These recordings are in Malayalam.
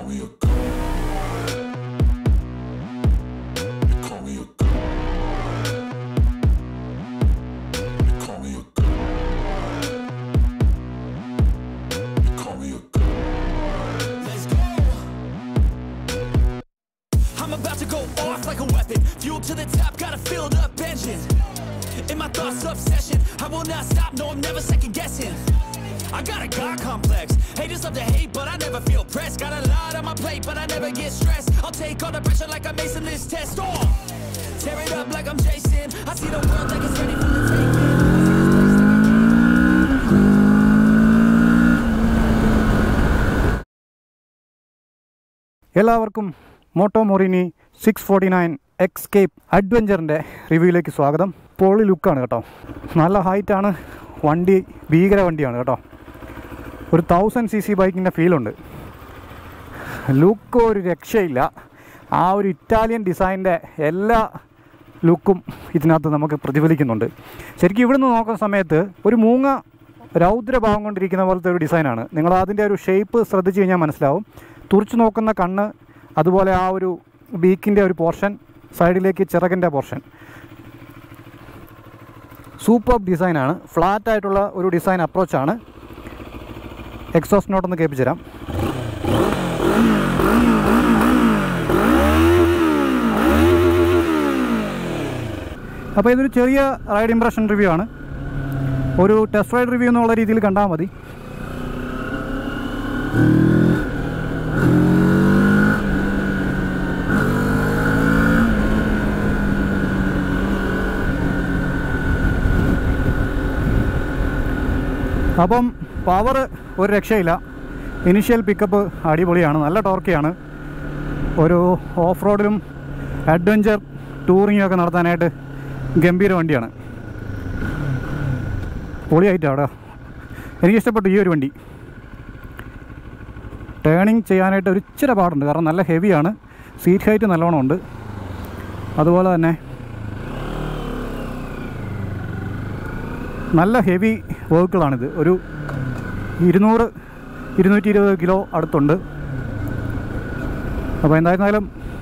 me a god. They call me a god. They call me a god. They call me a god. Let's go. I'm about to go off like a weapon. Fuel to the top, got a filled up engine. In my thoughts, obsession. I will not stop, no, I'm never second guessing. I got a God complex. Haters love to hate, but I never feel pressed. Got a lot on my plate, but I never get stressed. I'll take all the pressure like I'm acing this test. Storm. Tear it up like I'm Jason. I see the world like it's ready for the taking. എല്ലാവർക്കും Moto Morini six forty nine X Cape അഡ്വഞ്ചറിൻ്റെ റിവ്യൂയിലേക്ക് സ്വാഗതം പോളി ലുക്കാണ് കേട്ടോ നല്ല ഹൈറ്റാണ് വണ്ടി ഭീകര വണ്ടിയാണ് കേട്ടോ ഒരു തൗസൻഡ് സി സി ബൈക്കിൻ്റെ ഫീലുണ്ട് ലുക്ക് ഒരു രക്ഷയില്ല ആ ഒരു ഇറ്റാലിയൻ ഡിസൈൻ്റെ എല്ലാ ലുക്കും ഇതിനകത്ത് നമുക്ക് പ്രതിഫലിക്കുന്നുണ്ട് ശരിക്കും ഇവിടുന്ന് നോക്കുന്ന സമയത്ത് ഒരു മൂങ്ങ രൗദ്രഭാവം കൊണ്ടിരിക്കുന്ന പോലത്തെ ഒരു ഡിസൈനാണ് നിങ്ങൾ അതിൻ്റെ ഒരു ഷേപ്പ് ശ്രദ്ധിച്ചു കഴിഞ്ഞാൽ മനസ്സിലാവും തുറച്ചു നോക്കുന്ന കണ്ണ് അതുപോലെ ആ ഒരു ബീക്കിൻ്റെ ഒരു പോർഷൻ സൈഡിലേക്ക് ചിറകിൻ്റെ പോർഷൻ സൂപ്പർ ഡിസൈനാണ് ഫ്ലാറ്റ് ആയിട്ടുള്ള ഒരു ഡിസൈൻ അപ്രോച്ചാണ് എക്സോസ്റ്റ് നോട്ടൊന്ന് കേൾപ്പിച്ചു തരാം അപ്പോൾ ഇതൊരു ചെറിയ റൈഡ് ഇംപ്രഷൻ റിവ്യൂ ആണ് ഒരു ടെസ്റ്റ് റൈഡ് റിവ്യൂ എന്നുള്ള രീതിയിൽ കണ്ടാൽ മതി അപ്പം പവർ ഒരു രക്ഷയില്ല ഇനിഷ്യൽ പിക്കപ്പ് അടിപൊളിയാണ് നല്ല ടോർക്കിയാണ് ഒരു ഓഫ് റോഡിലും അഡ്വഞ്ചർ ടൂറിങ്ങും ഒക്കെ നടത്താനായിട്ട് ഗംഭീര വണ്ടിയാണ് പൊളിയായിട്ടാണ് അവിടെ എനിക്കിഷ്ടപ്പെട്ടു ഈ ഒരു വണ്ടി ടേണിങ് ചെയ്യാനായിട്ട് ഒരു ഇച്ചിരി പാടുണ്ട് കാരണം നല്ല ഹെവിയാണ് സീറ്റ് ഹൈറ്റ് നല്ലോണം ഉണ്ട് അതുപോലെ തന്നെ നല്ല ഹെവി വർക്കുകളാണിത് ഒരു ഇരുന്നൂറ് ഇരുന്നൂറ്റി ഇരുപത് കിലോ അടുത്തുണ്ട് അപ്പോൾ എന്തായിരുന്നാലും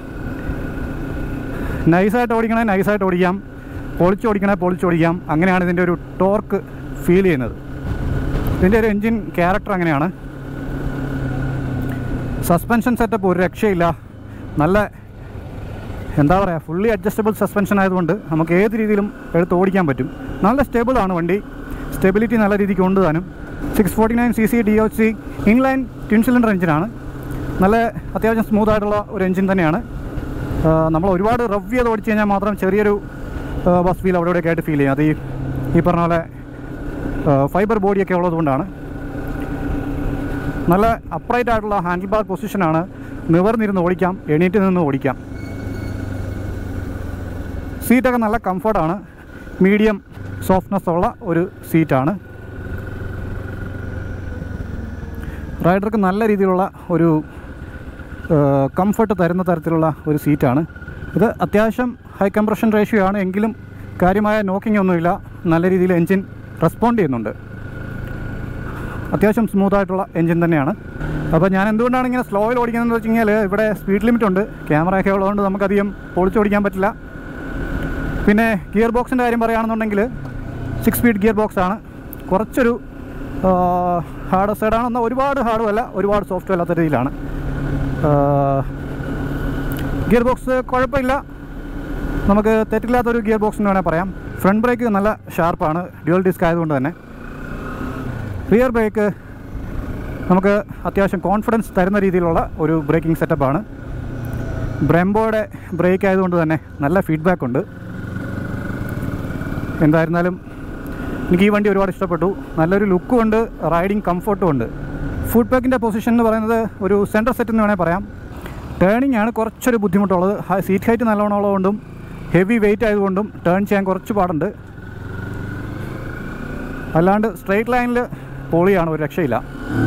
നൈസായിട്ട് ഓടിക്കണേ നൈസായിട്ട് ഓടിക്കാം പൊളിച്ചോടിക്കണേ പൊളിച്ചോടിക്കാം അങ്ങനെയാണ് ഇതിൻ്റെ ഒരു ടോർക്ക് ഫീൽ ചെയ്യുന്നത് ഇതിൻ്റെ ഒരു എൻജിൻ ക്യാരക്ടർ അങ്ങനെയാണ് സസ്പെൻഷൻ സെറ്റപ്പ് ഒരു രക്ഷയില്ല നല്ല എന്താ പറയുക ഫുള്ളി അഡ്ജസ്റ്റബിൾ സസ്പെൻഷൻ ആയതുകൊണ്ട് നമുക്ക് ഏത് രീതിയിലും എടുത്ത് ഓടിക്കാൻ പറ്റും നല്ല സ്റ്റേബിൾ ആണ് വണ്ടി സ്റ്റെബിലിറ്റി നല്ല രീതിക്ക് ഉണ്ട് താനും six forty nine C C D O C inline twin cylinder എഞ്ചിനാണ് നല്ല അത്യാവശ്യം സ്മൂത്ത് ആയിട്ടുള്ള ഒരു എഞ്ചിൻ തന്നെയാണ് ആ, നമ്മൾ ഒരുപാട് റവ് ചെയ്ത് ഓടിച്ചു കഴിഞ്ഞാൽ മാത്രം ചെറിയൊരു ബസ് ഫീൽ അവിടെ ഇവിടെയൊക്കെ ആയിട്ട് ഫീൽ ചെയ്യും അത് ഈ ഈ പറഞ്ഞ പോലെ ഫൈബർ ബോഡിയൊക്കെ ഉള്ളതുകൊണ്ടാണ് നല്ല അപ്രൈറ്റ് ആയിട്ടുള്ള ഹാൻഡിൽ ബാർ പൊസിഷനാണ് നിവർന്നിരുന്ന് ഓടിക്കാം എണീറ്റ് നിന്ന് ഓടിക്കാം സീറ്റൊക്കെ നല്ല കംഫർട്ടാണ് മീഡിയം സോഫ്റ്റ്നെസ് ഉള്ള ഒരു സീറ്റാണ് റൈഡർക്ക് നല്ല രീതിയിലുള്ള ഒരു കംഫർട്ട് തരുന്ന തരത്തിലുള്ള ഒരു സീറ്റാണ് ഇത് അത്യാവശ്യം ഹൈ കംപ്രഷൻ റേഷ്യോ ആണ് എങ്കിലും കാര്യമായ നോക്കിംഗ് ഒന്നുമില്ല നല്ല രീതിയിൽ എൻജിൻ റെസ്പോണ്ട് ചെയ്യുന്നുണ്ട് അത്യാവശ്യം സ്മൂത്ത് ആയിട്ടുള്ള എൻജിൻ തന്നെയാണ് അപ്പോൾ ഞാൻ എന്തുകൊണ്ടാണ് ഇങ്ങനെ സ്ലോയിൽ ഓടിക്കുന്നതെന്ന് വെച്ച് കഴിഞ്ഞാൽ ഇവിടെ സ്പീഡ് ലിമിറ്റ് ഉണ്ട് ക്യാമറയൊക്കെ ഉള്ളതുകൊണ്ട് നമുക്കധികം പൊളിച്ചോടിക്കാൻ പറ്റില്ല പിന്നെ ഗിയർ ബോക്സിൻ്റെ കാര്യം പറയുകയാണെന്നുണ്ടെങ്കിൽ സിക്സ് സ്പീഡ് ഗിയർ ബോക്സ് ആണ് കുറച്ചൊരു ഹാർഡ് സൈഡാണെന്നാൽ ഒരുപാട് ഹാർഡും അല്ല ഒരുപാട് സോഫ്റ്റും അല്ലാത്ത രീതിയിലാണ് ഗിയർ ബോക്സ് കുഴപ്പമില്ല നമുക്ക് തെറ്റില്ലാത്തൊരു ഗിയർ ബോക്സ് എന്ന് വേണമെങ്കിൽ പറയാം ഫ്രണ്ട് ബ്രേക്ക് നല്ല ഷാർപ്പാണ് ഡ്യുവൽ ഡിസ്ക് ആയതുകൊണ്ട് തന്നെ റിയർ ബ്രേക്ക് നമുക്ക് അത്യാവശ്യം കോൺഫിഡൻസ് തരുന്ന രീതിയിലുള്ള ഒരു ബ്രേക്കിംഗ് സെറ്റപ്പാണ് ബ്രെംബോയുടെ ബ്രേക്ക് ആയതുകൊണ്ട് തന്നെ നല്ല ഫീഡ്ബാക്ക് ഉണ്ട് എന്തായിരുന്നാലും എനിക്ക് ഈ വണ്ടി ഒരുപാട് ഇഷ്ടപ്പെട്ടു നല്ലൊരു ലുക്കും ഉണ്ട് റൈഡിങ് കംഫർട്ടും ഉണ്ട് ഫുഡ് പാക്കിൻ്റെ പൊസിഷൻ എന്ന് പറയുന്നത് ഒരു സെൻറ്റർ സെറ്റ് എന്ന് വേണമെങ്കിൽ പറയാം ടേണിംഗ് ആണ് കുറച്ചൊരു ബുദ്ധിമുട്ടുള്ളത് ഹ- സീറ്റ് ഹൈറ്റ് നല്ലോണം ഉള്ളതുകൊണ്ടും ഹെവി വെയിറ്റ് ആയതുകൊണ്ടും ടേൺ ചെയ്യാൻ കുറച്ച് പാടുണ്ട് അല്ലാണ്ട് സ്ട്രെയിറ്റ് ലൈനിൽ പൊളിയാണ് ഒരു രക്ഷയില്ല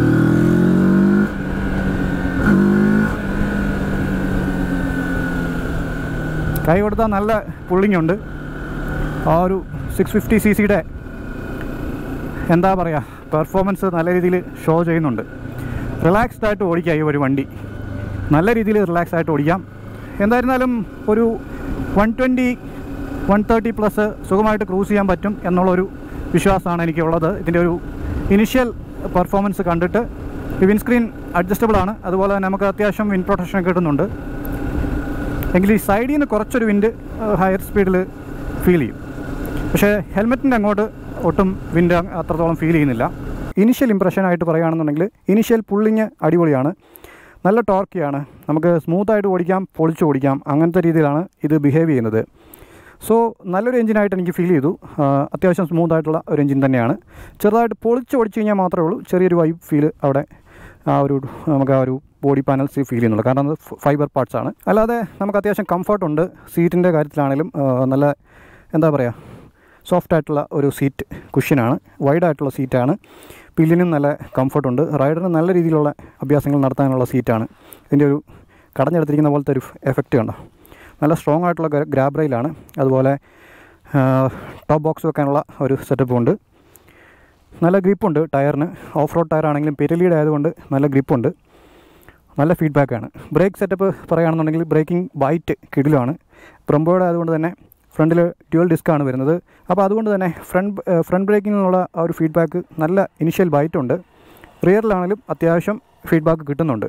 കൈ കൊടുത്താൽ നല്ല പുള്ളിങ് ഉണ്ട് ആ ഒരു സിക്സ് ഫിഫ്റ്റി സി സിയുടെ എന്താ പറയുക പെർഫോമൻസ് നല്ല രീതിയിൽ ഷോ ചെയ്യുന്നുണ്ട് റിലാക്സ്ഡ് ആയിട്ട് ഓടിക്കുക ഈ ഒരു വണ്ടി നല്ല രീതിയിൽ റിലാക്സ് ആയിട്ട് ഓടിക്കാം എന്തായിരുന്നാലും ഒരു one twenty one thirty plus സുഖമായിട്ട് ക്രൂസ് ചെയ്യാൻ പറ്റും എന്നുള്ളൊരു വിശ്വാസമാണ് എനിക്കുള്ളത് ഇതിൻ്റെ ഒരു ഇനിഷ്യൽ പെർഫോമൻസ് കണ്ടിട്ട് ഈ വിൻസ്ക്രീൻ അഡ്ജസ്റ്റബിൾ ആണ് അതുപോലെ തന്നെ നമുക്ക് അത്യാവശ്യം വിൻ പ്രൊട്ടക്ഷൻ കിട്ടുന്നുണ്ട് എങ്കിൽ ഈ സൈഡിൽ നിന്ന് കുറച്ചൊരു വിൻഡ് ഹയർ സ്പീഡിൽ ഫീൽ ചെയ്യും പക്ഷേ ഹെൽമെറ്റിൻ്റെ അങ്ങോട്ട് ഒട്ടും വിൻഡ് അത്രത്തോളം ഫീൽ ചെയ്യുന്നില്ല ഇനിഷ്യൽ ഇമ്പ്രഷനായിട്ട് പറയുകയാണെന്നുണ്ടെങ്കിൽ ഇനിഷ്യൽ പുള്ളിങ് അടിപൊളിയാണ് നല്ല ടോർക്കിയാണ് നമുക്ക് സ്മൂത്തായിട്ട് ഓടിക്കാം പൊളിച്ച് ഓടിക്കാം അങ്ങനത്തെ രീതിയിലാണ് ഇത് ബിഹേവ് ചെയ്യുന്നത് സോ നല്ലൊരു എഞ്ചിനായിട്ട് എനിക്ക് ഫീൽ ചെയ്തു ആ, അത്യാവശ്യം സ്മൂത്ത് ആയിട്ടുള്ള ഒരു എഞ്ചിൻ തന്നെയാണ് ചെറുതായിട്ട് പൊളിച്ച് ഓടിച്ച് കഴിഞ്ഞാൽ മാത്രമേ ഉള്ളൂ ചെറിയൊരു വൈബ് ഫീൽ അവിടെ ആ ഒരു നമുക്ക് ആ ഒരു ബോഡി പാനൽസ് ഫീൽ ചെയ്യുന്നുള്ളൂ കാരണം അത് ഫൈബർ പാർട്സ് ആണ് അല്ലാതെ നമുക്ക് അത്യാവശ്യം കംഫർട്ടുണ്ട് സീറ്റിൻ്റെ കാര്യത്തിലാണെങ്കിലും ആ, നല്ല എന്താ പറയുക സോഫ്റ്റ് ആയിട്ടുള്ള ഒരു സീറ്റ് കുഷ്യനാണ് വൈഡ് ആയിട്ടുള്ള സീറ്റാണ് പില്ലിനും നല്ല കംഫർട്ടുണ്ട് റൈഡറിന് നല്ല രീതിയിലുള്ള അഭ്യാസങ്ങൾ നടത്താനുള്ള സീറ്റാണ് ഇതിൻ്റെ ഒരു കടഞ്ഞെടുത്തിരിക്കുന്ന പോലത്തെ ഒരു എഫക്റ്റ് കണ്ടോ നല്ല സ്ട്രോങ് ആയിട്ടുള്ള ഗ്രാബ് റെയിലാണ് അതുപോലെ ടോപ്പ് ബോക്സ് വെക്കാനുള്ള ഒരു സെറ്റപ്പും ഉണ്ട് നല്ല ഗ്രിപ്പുണ്ട് ടയറിന് ഓഫ് റോഡ് ടയർ ആണെങ്കിലും പെരലീഡ് ആയതുകൊണ്ട് നല്ല ഗ്രിപ്പുണ്ട് നല്ല ഫീഡ്ബാക്കാണ് ബ്രേക്ക് സെറ്റപ്പ് പറയുകയാണെന്നുണ്ടെങ്കിൽ ബ്രേക്കിംഗ് ബൈറ്റ് കിടിലാണ് ബ്രംബോയുടെ ആയതുകൊണ്ട് തന്നെ ഫ്രണ്ടിൽ ഡ്യുവൽ ഡിസ്ക്കാണ് വരുന്നത് അപ്പോൾ അതുകൊണ്ട് തന്നെ ഫ്രണ്ട് ഫ്രണ്ട് ബ്രേക്കിംഗ് നിന്നുള്ള ആ ഒരു ഫീഡ്ബാക്ക് നല്ല ഇനിഷ്യൽ ബൈറ്റ് ഉണ്ട് റിയറിലാണെങ്കിലും അത്യാവശ്യം ഫീഡ്ബാക്ക് കിട്ടുന്നുണ്ട്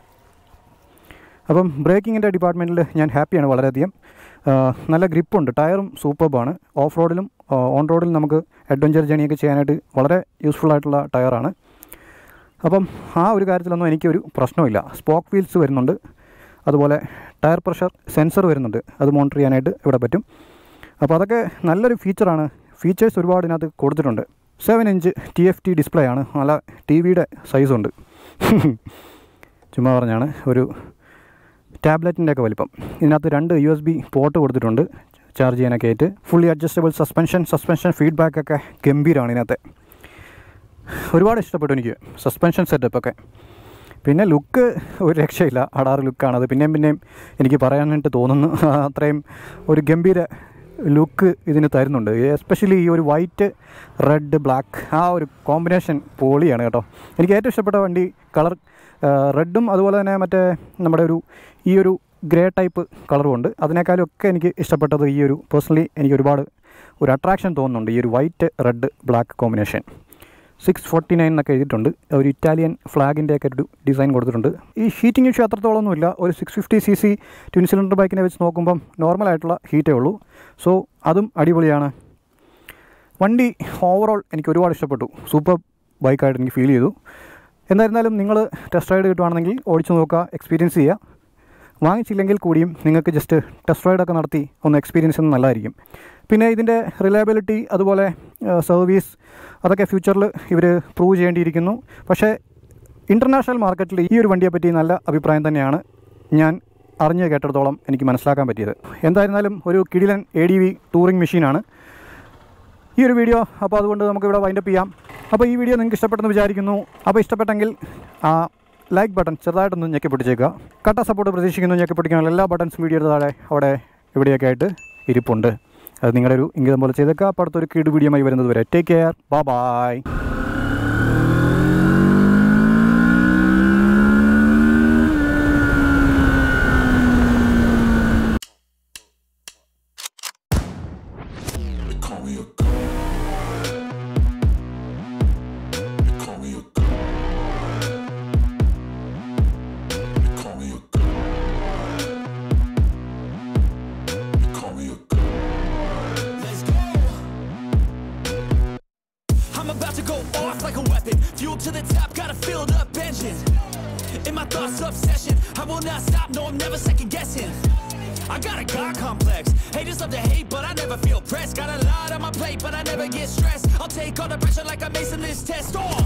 അപ്പം ബ്രേക്കിങ്ങിൻ്റെ ഡിപ്പാർട്ട്മെൻറ്റിൽ ഞാൻ ഹാപ്പിയാണ് വളരെയധികം ആ, നല്ല ഗ്രിപ്പുണ്ട് ടയറും സൂപ്പർബാണ് ഓഫ് റോഡിലും ഓൺ റോഡിലും നമുക്ക് അഡ്വഞ്ചർ ജേണിയൊക്കെ ചെയ്യാനായിട്ട് വളരെ യൂസ്ഫുൾ ആയിട്ടുള്ള ടയറാണ് അപ്പം ആ ഒരു കാര്യത്തിലൊന്നും എനിക്കൊരു പ്രശ്നമില്ല സ്പോക്ക് വീൽസ് വരുന്നുണ്ട് അതുപോലെ ടയർ പ്രഷർ സെൻസർ വരുന്നുണ്ട് അത് മോണിറ്റർ ചെയ്യാനായിട്ട് ഇവിടെ പറ്റും അപ്പോൾ അതൊക്കെ നല്ലൊരു ഫീച്ചറാണ് ഫീച്ചേഴ്സ് ഒരുപാട് ഇതിനകത്ത് കൊടുത്തിട്ടുണ്ട് seven inch T F T display ആണ് നല്ല ടി വിയുടെ സൈസുണ്ട് ചുമ്മാ പറഞ്ഞാണ് ഒരു ടാബ്ലറ്റിൻ്റെ ഒക്കെ വലിപ്പം ഇതിനകത്ത് രണ്ട് യു എസ് ബി പോർട്ട് കൊടുത്തിട്ടുണ്ട് ചാർജ് ചെയ്യാനൊക്കെ ആയിട്ട് fully adjustable suspension suspension feedback ഒക്കെ ഗംഭീരമാണ് ഇതിനകത്തെ ഒരുപാട് ഇഷ്ടപ്പെട്ടു എനിക്ക് സസ്പെൻഷൻ സെറ്റപ്പ് ഒക്കെ പിന്നെ ലുക്ക് ഒരു രക്ഷയില്ല അടാറ് ലുക്കാണത് പിന്നെയും പിന്നെയും എനിക്ക് പറയാനായിട്ട് തോന്നുന്നു അത്രയും ഒരു ഗംഭീര ലുക്ക് ഇതിന് തരുന്നുണ്ട് എസ്പെഷ്യലി ഈ ഒരു വൈറ്റ് റെഡ് ബ്ലാക്ക് ആ ഒരു കോമ്പിനേഷൻ പൊളിയാണ് കേട്ടോ എനിക്ക് ഏറ്റവും ഇഷ്ടപ്പെട്ട വണ്ടി കളർ റെഡും അതുപോലെ തന്നെ മറ്റേ നമ്മുടെ ഒരു ഈ ഒരു ഗ്രേ ടൈപ്പ് കളറും ഉണ്ട് അതിനേക്കാളും ഒക്കെ എനിക്ക് ഇഷ്ടപ്പെട്ടത് ഈ ഒരു പേഴ്സണലി എനിക്ക് ഒരുപാട് ഒരു അട്രാക്ഷൻ തോന്നുന്നുണ്ട് ഈ ഒരു white red black combination six forty nine എന്നൊക്കെ എഴുതിയിട്ടുണ്ട് ഒരു ഇറ്റാലിയൻ ഫ്ലാഗിൻ്റെ ഒക്കെ ഒരു ഡിസൈൻ കൊടുത്തിട്ടുണ്ട് ഈ ഹീറ്റിംഗ് ഇഷ്യൂ അത്രത്തോളമൊന്നുമില്ല ഒരു six fifty C C twin cylinder ബൈക്കിനെ വെച്ച് നോക്കുമ്പം നോർമലായിട്ടുള്ള ഹീറ്റേ ഉള്ളൂ സോ അതും അടിപൊളിയാണ് വണ്ടി ഓവറോൾ എനിക്ക് ഒരുപാട് ഇഷ്ടപ്പെട്ടു സൂപ്പർ ബൈക്കായിട്ട് എനിക്ക് ഫീൽ ചെയ്തു എന്തായിരുന്നാലും നിങ്ങൾ ടെസ്റ്റ് റൈഡ് കിട്ടുവാണെങ്കിൽ ഓടിച്ചു നോക്കുക എക്സ്പീരിയൻസ് ചെയ്യുക വാങ്ങിച്ചില്ലെങ്കിൽ കൂടിയും നിങ്ങൾക്ക് ജസ്റ്റ് ടെസ്റ്റ് റൈഡൊക്കെ നടത്തി ഒന്ന് എക്സ്പീരിയൻസ് ചെയ്യുന്നത് നല്ലതായിരിക്കും പിന്നെ ഇതിൻ്റെ റിലയബിലിറ്റി അതുപോലെ സർവീസ് അതൊക്കെ ഫ്യൂച്ചറിൽ ഇവർ പ്രൂവ് ചെയ്യേണ്ടിയിരിക്കുന്നു പക്ഷേ ഇൻ്റർനാഷണൽ മാർക്കറ്റിൽ ഈ ഒരു വണ്ടിയെ പറ്റി നല്ല അഭിപ്രായം തന്നെയാണ് ഞാൻ അറിഞ്ഞ് കേട്ടിടത്തോളം എനിക്ക് മനസ്സിലാക്കാൻ പറ്റിയത് എന്തായിരുന്നാലും ഒരു കിടിലൻ എ ഡി വി ടൂറിംഗ് മെഷീനാണ് ഈ ഒരു വീഡിയോ അപ്പോൾ അതുകൊണ്ട് നമുക്ക് ഇവിടെ വൈൻഡപ്പ് ചെയ്യാം അപ്പോൾ ഈ വീഡിയോ നിങ്ങൾക്ക് ഇഷ്ടപ്പെട്ടെന്ന് വിചാരിക്കുന്നു അപ്പോൾ ഇഷ്ടപ്പെട്ടെങ്കിൽ ആ ലൈക്ക് ബട്ടൺ ചെറുതായിട്ടൊന്ന് ഞെക്കി പിടിച്ചേക്കുക കട്ട സപ്പോർട്ട് പ്രതീക്ഷിക്കുന്നു ഞെക്കി പിടിക്കാനുള്ള എല്ലാ ബട്ടൺസും വീഡിയോ താഴെ അവിടെ ഇവിടെയൊക്കെ ആയിട്ട് ഇരിപ്പുണ്ട് അത് നിങ്ങളുടെ ഒരു ഇംഗിതം പോലെ ചെയ്തേക്കുക അപ്പോൾ അടുത്തൊരു കീട് വീഡിയോമായി വരുന്നത് വരെ take care bye They call me a god. They call me a god. They call me a god. They call me a god. Let's go. I'm about to go off like a weapon. Fuel to the top, got a filled up engine. In my thoughts, obsession. I will not stop, no, I'm never second guessing. I got a God complex. Haters love to hate, but I never feel pressed. Got a lot on my plate, but I never get stressed. I'll take all the pressure like I'm acing this test. Oh,